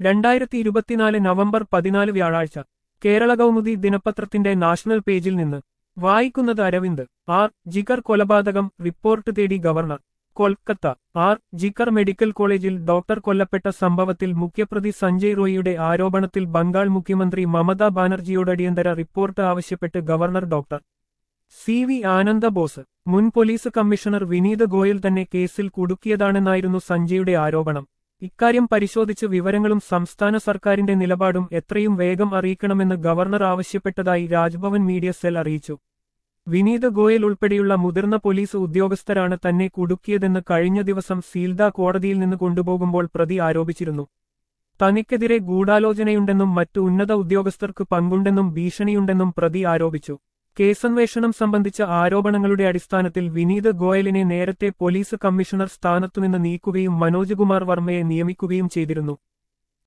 രണ്ടായിരത്തി ഇരുപത്തിനാല് നവംബർ പതിനാല് വ്യാഴാഴ്ച കേരള കൗമുദി ദിനപത്രത്തിന്റെ നാഷണൽ പേജിൽ നിന്ന് വായിക്കുന്നത് അരവിന്ദ് ആർ ജിക്കർ കൊലപാതകം റിപ്പോർട്ട് തേടി ഗവർണർ കൊൽക്കത്ത ആർ ജിക്കർ മെഡിക്കൽ കോളേജിൽ ഡോക്ടർ കൊല്ലപ്പെട്ട സംഭവത്തിൽ മുഖ്യപ്രതി സഞ്ജയ് റോയിയുടെ ആരോപണത്തിൽ ബംഗാൾ മുഖ്യമന്ത്രി മമതാ ബാനർജിയോട് അടിയന്തര റിപ്പോർട്ട് ആവശ്യപ്പെട്ട് governor doctor C V Anandabose മുൻ പോലീസ് കമ്മീഷണർ വിനീത് ഗോയൽ തന്നെ കേസിൽ കുടുക്കിയതാണെന്നായിരുന്നു സഞ്ജയുടെ ആരോപണം ഇക്കാര്യം പരിശോധിച്ച് വിവരങ്ങളും സംസ്ഥാന സർക്കാരിന്റെ നിലപാടും എത്രയും വേഗം അറിയിക്കണമെന്ന് ഗവർണർ ആവശ്യപ്പെട്ടതായി രാജ്ഭവൻ മീഡിയ സെൽ അറിയിച്ചു വിനീത് ഗോയൽ ഉൾപ്പെടെയുള്ള മുതിർന്ന പോലീസ് ഉദ്യോഗസ്ഥരാണ് തന്നെ കുടുക്കിയതെന്ന് കഴിഞ്ഞ ദിവസം സീൽദ കോടതിയിൽ നിന്ന് കൊണ്ടുപോകുമ്പോൾ പ്രതി ആരോപിച്ചിരുന്നു തനിക്കെതിരെ ഗൂഢാലോചനയുണ്ടെന്നും മറ്റു ഉന്നത ഉദ്യോഗസ്ഥർക്ക് പങ്കുണ്ടെന്നും ഭീഷണിയുണ്ടെന്നും പ്രതി ആരോപിച്ചു കേസന്വേഷണം സംബന്ധിച്ച ആരോപണങ്ങളുടെ അടിസ്ഥാനത്തിൽ വിനീത് ഗോയലിനെ നേരത്തെ പോലീസ് കമ്മീഷണർ സ്ഥാനത്തുനിന്ന് നീക്കുകയും മനോജ് കുമാർ വർമ്മയെ നിയമിക്കുകയും ചെയ്തിരുന്നു